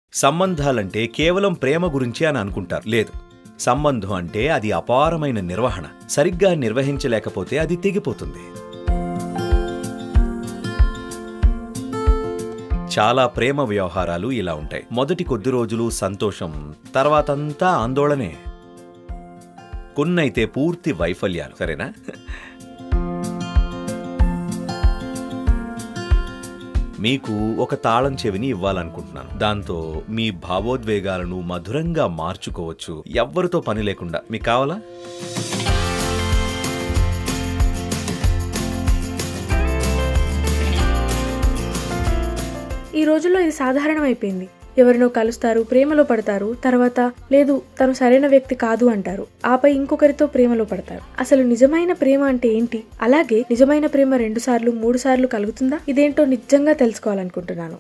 సంబంధాలంటే కేవలం ప్రేమ గురించి అని అనుకుంటారు లేదు సంబంధం అంటే అది అపారమైన నిర్వహణ సరిగ్గా నిర్వహించలేకపోతే అది తెగిపోతుంది చాలా ప్రేమ వ్యవహారాలు ఇలా ఉంటాయి మొదటి కొద్ది రోజులు సంతోషం తర్వాతంతా ఆందోళనే కొన్నైతే పూర్తి వైఫల్యాలు సరేనా మీకు ఒక తాళం చెవిని ఇవ్వాలనుకుంటున్నాను దాంతో మీ భావోద్వేగాలను మధురంగా మార్చుకోవచ్చు ఎవ్వరితో పని లేకుండా మీకు కావాలా ఈ రోజుల్లో ఇది సాధారణం అయిపోయింది ఎవరినో కలుస్తారు ప్రేమలో పడతారు తర్వాత లేదు తను సరైన వ్యక్తి కాదు అంటారు ఆపై ఇంకొకరితో ప్రేమలో పడతారు అసలు నిజమైన ప్రేమ అంటే ఏంటి అలాగే నిజమైన ప్రేమ రెండు సార్లు మూడు సార్లు కలుగుతుందా ఇదేంటో నిజంగా తెలుసుకోవాలనుకుంటున్నాను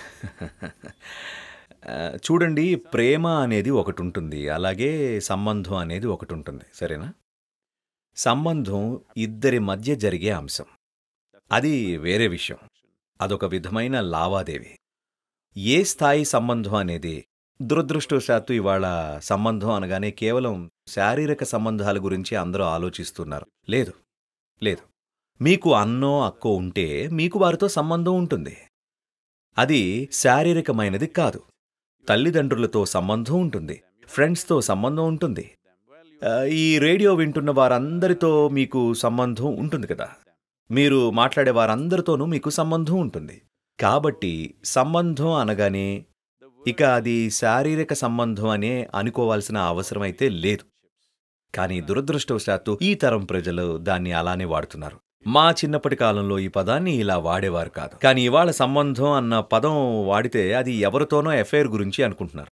ఆ, చూడండి ప్రేమ అనేది ఒకటి ఉంటుంది అలాగే సంబంధం అనేది ఒకటి ఉంటుంది సరేనా సంబంధం ఇద్దరి మధ్య జరిగే అంశం అది వేరే విషయం అదొక విధమైన లావాదేవీ ఏ స్థాయి సంబంధం అనేది దురదృష్టవశాత్తు ఇవాళ సంబంధం అనగానే కేవలం శారీరక సంబంధాల గురించి అందరూ ఆలోచిస్తున్నారు లేదు లేదు మీకు అన్నో అక్కో ఉంటే మీకు వారితో సంబంధం ఉంటుంది అది శారీరకమైనది కాదు తల్లిదండ్రులతో సంబంధం ఉంటుంది ఫ్రెండ్స్తో సంబంధం ఉంటుంది ఆ, ఈ రేడియో వింటున్న వారందరితో మీకు సంబంధం ఉంటుంది కదా మీరు మాట్లాడే వారందరితోనూ మీకు సంబంధం ఉంటుంది కాబట్టి సంబంధం అనగానే ఇక అది శారీరక సంబంధం అనే అనుకోవాల్సిన అవసరం అయితే లేదు కానీ దురదృష్టవశాత్తు ఈ తరం ప్రజలు దాన్ని అలానే వాడుతున్నారు మా చిన్నప్పటి కాలంలో ఈ పదాన్ని ఇలా వాడేవారు కాదు కానీ ఇవాళ సంబంధం అన్న పదం వాడితే అది ఎవరితోనో ఎఫ్ఐఆర్ గురించి అనుకుంటున్నారు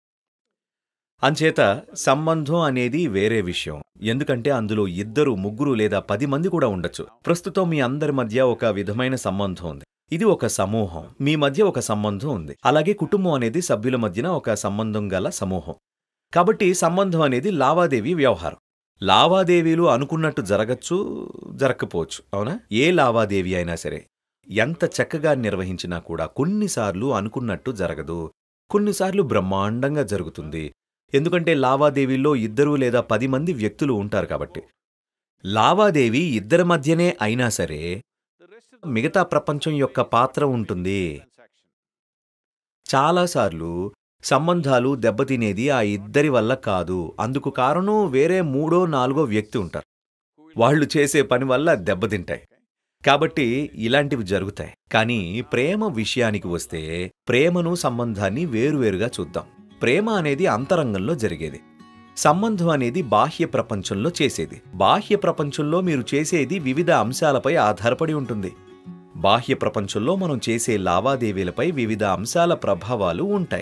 అంచేత సంబంధం అనేది వేరే విషయం ఎందుకంటే అందులో ఇద్దరు ముగ్గురు లేదా పది మంది కూడా ఉండొచ్చు ప్రస్తుతం మీ అందరి మధ్య ఒక విధమైన సంబంధం ఉంది ఇది ఒక సమూహం మీ మధ్య ఒక సంబంధం ఉంది అలాగే కుటుంబం అనేది సభ్యుల మధ్యన ఒక సంబంధం గల సమూహం కాబట్టి సంబంధం అనేది లావాదేవీ వ్యవహారం లావాదేవీలు అనుకున్నట్టు జరగచ్చు జరగకపోవచ్చు అవునా ఏ లావాదేవీ అయినా సరే ఎంత చక్కగా నిర్వహించినా కూడా కొన్నిసార్లు అనుకున్నట్టు జరగదు కొన్నిసార్లు బ్రహ్మాండంగా జరుగుతుంది ఎందుకంటే లావాదేవీల్లో ఇద్దరు లేదా పది మంది వ్యక్తులు ఉంటారు కాబట్టి లావాదేవీ ఇద్దరి మధ్యనే అయినా సరే మిగతా ప్రపంచం యొక్క పాత్ర ఉంటుంది చాలాసార్లు సంబంధాలు దెబ్బతినేది ఆ ఇద్దరి వల్ల కాదు అందుకు కారణం వేరే మూడో నాలుగో వ్యక్తి ఉంటారు వాళ్ళు చేసే పని వల్ల దెబ్బతింటాయి కాబట్టి ఇలాంటివి జరుగుతాయి కానీ ప్రేమ విషయానికి వస్తే ప్రేమను సంబంధాన్ని వేరువేరుగా చూద్దాం ప్రేమ అనేది అంతరంగంలో జరిగేది సంబంధం అనేది బాహ్య ప్రపంచంలో చేసేది బాహ్య ప్రపంచంలో మీరు చేసేది వివిధ అంశాలపై ఆధారపడి ఉంటుంది బాహ్య ప్రపంచంలో మనం చేసే లావాదేవీలపై వివిధ అంశాల ప్రభావాలు ఉంటాయి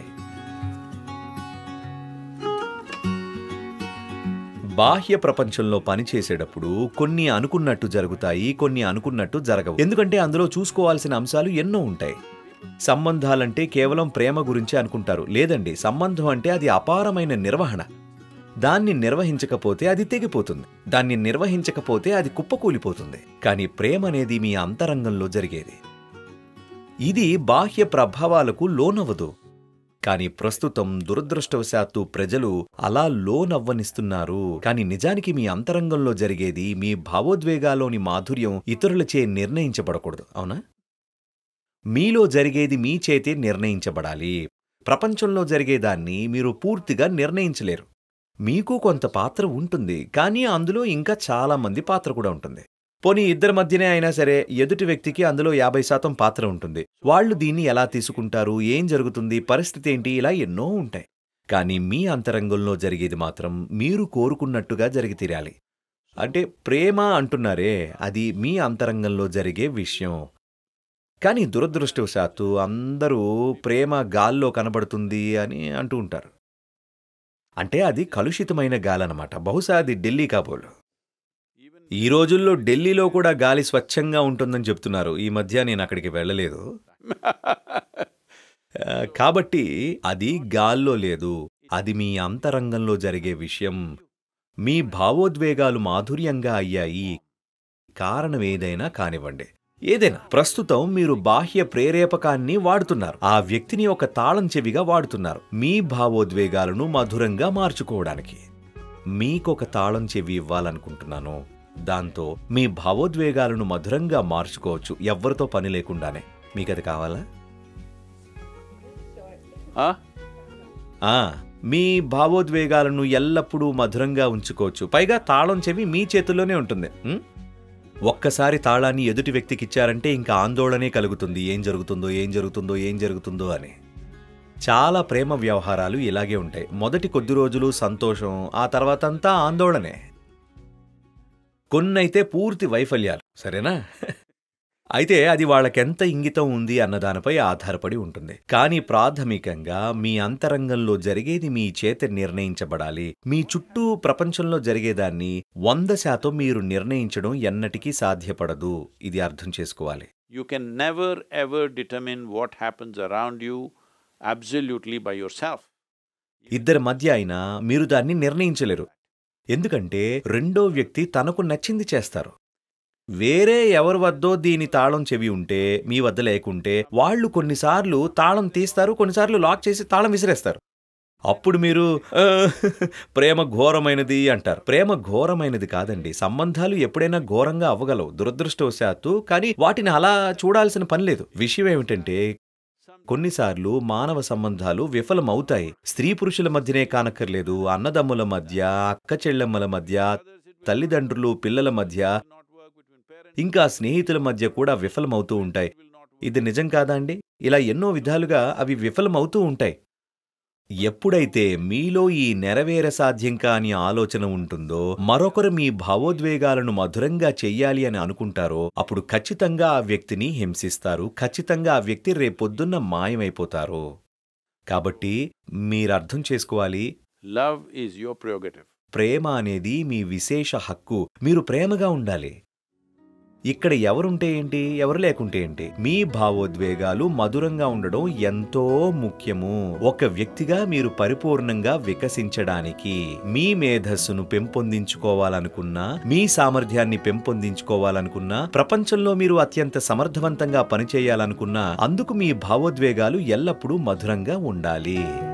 బాహ్య ప్రపంచంలో పనిచేసేటప్పుడు కొన్ని అనుకున్నట్టు జరుగుతాయి కొన్ని అనుకున్నట్టు జరగవు ఎందుకంటే అందులో చూసుకోవాల్సిన అంశాలు ఎన్నో ఉంటాయి సంబంధాలంటే కేవలం ప్రేమ గురించి అనుకుంటారు లేదండి సంబంధం అంటే అది అపారమైన నిర్వహణ దాన్ని నిర్వహించకపోతే అది తెగిపోతుంది దాన్ని నిర్వహించకపోతే అది కుప్పకూలిపోతుంది కానీ ప్రేమ అనేది మీ అంతరంగంలో జరిగేది ఇది బాహ్య ప్రభావాలకు లోనవ్వదు కానీ ప్రస్తుతం దురదృష్టవశాత్తు ప్రజలు అలా లోనవ్వనిస్తున్నారు కానీ నిజానికి మీ అంతరంగంలో జరిగేది మీ భావోద్వేగాలోని మాధుర్యం ఇతరులచే నిర్ణయించబడకూడదు అవునా మీలో జరిగేది మీ చేతే నిర్ణయించబడాలి ప్రపంచంలో జరిగేదాన్ని మీరు పూర్తిగా నిర్ణయించలేరు మీకు కొంత పాత్ర ఉంటుంది కానీ అందులో ఇంకా చాలా మంది పాత్ర కూడా ఉంటుంది పోనీ ఇద్దరి మధ్యనే అయినా సరే ఎదుటి వ్యక్తికి అందులో యాభై శాతం పాత్ర ఉంటుంది వాళ్ళు దీన్ని ఎలా తీసుకుంటారు ఏం జరుగుతుంది పరిస్థితి ఏంటి ఇలా ఎన్నో ఉంటాయి కానీ మీ అంతరంగంలో జరిగేది మాత్రం మీరు కోరుకున్నట్టుగా జరిగి తీరాలి అంటే ప్రేమ అంటున్నారే అది మీ అంతరంగంలో జరిగే విషయం కానీ దురదృష్టవశాత్తు అందరూ ప్రేమ గాల్లో కనబడుతుంది అని అంటూ ఉంటారు అంటే అది కలుషితమైన గాలన్నమాట బహుశా అది ఢిల్లీ కాబోలు ఈ రోజుల్లో ఢిల్లీలో కూడా గాలి స్వచ్ఛంగా ఉంటుందని చెప్తున్నారు ఈ మధ్య నేను అక్కడికి వెళ్ళలేదు ఆ, కాబట్టి అది గాల్లో లేదు అది మీ అంతరంగంలో జరిగే విషయం మీ భావోద్వేగాలు మాధుర్యంగా అయ్యాయి కారణం ఏదైనా కానివ్వండి ఏదైనా ప్రస్తుతం మీరు బాహ్య ప్రేరేపకాన్ని వాడుతున్నారు ఆ వ్యక్తిని ఒక తాళం చెవిగా వాడుతున్నారు మీ భావోద్వేగాలను మధురంగా మార్చుకోవడానికి మీకొక తాళం చెవి ఇవ్వాలనుకుంటున్నాను దాంతో మీ భావోద్వేగాలను మధురంగా మార్చుకోవచ్చు ఎవ్వరితో పని లేకుండానే మీకు అది కావాలా Huh? ఆ మీ భావోద్వేగాలను ఎల్లప్పుడూ మధురంగా ఉంచుకోవచ్చు పైగా తాళం చెవి మీ చేతుల్లోనే ఉంటుంది ఉం? ఒక్కసారి తాళాన్ని ఎదుటి వ్యక్తికి ఇచ్చారంటే ఇంకా ఆందోళనే కలుగుతుంది ఏం జరుగుతుందో ఏం జరుగుతుందో ఏం జరుగుతుందో అని చాలా ప్రేమ వ్యవహారాలు ఇలాగే ఉంటాయి మొదటి కొద్ది రోజులు సంతోషం ఆ తర్వాత అంతా ఆందోళనే కొన్నైతే పూర్తి వైఫల్యాలు సరేనా అయితే అది వాళ్ళకెంత ఇంగితం ఉంది అన్న దానిపై ఆధారపడి ఉంటుంది కానీ ప్రాథమికంగా మీ అంతరంగంలో జరిగేది మీ చేత నిర్ణయించబడాలి మీ చుట్టూ ప్రపంచంలో జరిగేదాన్ని వంద శాతం మీరు నిర్ణయించడం ఎన్నటికీ సాధ్యపడదు ఇది అర్థం చేసుకోవాలి You can never ever determine what happens around you absolutely by yourself. ఇద్దరి మధ్య అయినా మీరు దాన్ని నిర్ణయించలేరు ఎందుకంటే రెండో వ్యక్తి తనకు నచ్చింది చేస్తారు వేరే ఎవరి వద్దో దీని తాళం చెవి ఉంటే మీ వద్ద లేకుంటే వాళ్ళు కొన్నిసార్లు తాళం తీస్తారు కొన్నిసార్లు లాక్ చేసి తాళం విసిరేస్తారు అప్పుడు మీరు "ఆ, ప్రేమ ఘోరమైనది అంటారు ప్రేమ ఘోరమైనది కాదండి సంబంధాలు ఎప్పుడైనా ఘోరంగా అవ్వగలవు దురదృష్టవశాత్తు కానీ వాటిని అలా చూడాల్సిన పని లేదు విషయం ఏమిటంటే కొన్నిసార్లు మానవ సంబంధాలు విఫలమవుతాయి స్త్రీ పురుషుల మధ్యనే కానక్కర్లేదు అన్నదమ్ముల మధ్య అక్క చెల్లెమ్మల మధ్య తల్లిదండ్రులు పిల్లల మధ్య ఇంకా స్నేహితుల మధ్య కూడా విఫలమవుతూ ఉంటాయి ఇది నిజం కాదా అండి ఇలా ఎన్నో విధాలుగా అవి విఫలమవుతూ ఉంటాయి ఎప్పుడైతే మీలో ఈ నెరవేర సాధ్యం కాని ఆలోచన ఉంటుందో మరొకరు మీ భావోద్వేగాలను మధురంగా చెయ్యాలి అని అనుకుంటారో అప్పుడు ఖచ్చితంగా ఆ వ్యక్తిని హింసిస్తారు ఖచ్చితంగా ఆ వ్యక్తి రేపొద్దున్న మాయమైపోతారు కాబట్టి మీరర్థం చేసుకోవాలి Love is your prerogative. ప్రేమ అనేది మీ విశేష హక్కు మీరు ప్రేమగా ఉండాలి ఇక్కడ ఎవరుంటే ఏంటి ఎవరు లేకుంటే ఏంటి మీ భావోద్వేగాలు మధురంగా ఉండడం ఎంతో ముఖ్యము ఒక వ్యక్తిగా మీరు పరిపూర్ణంగా వికసించడానికి మీ మేధస్సును పెంపొందించుకోవాలనుకున్నా మీ సామర్థ్యాన్ని పెంపొందించుకోవాలనుకున్నా ప్రపంచంలో మీరు అత్యంత సమర్థవంతంగా పనిచేయాలనుకున్నా అందుకు మీ భావోద్వేగాలు ఎల్లప్పుడూ మధురంగా ఉండాలి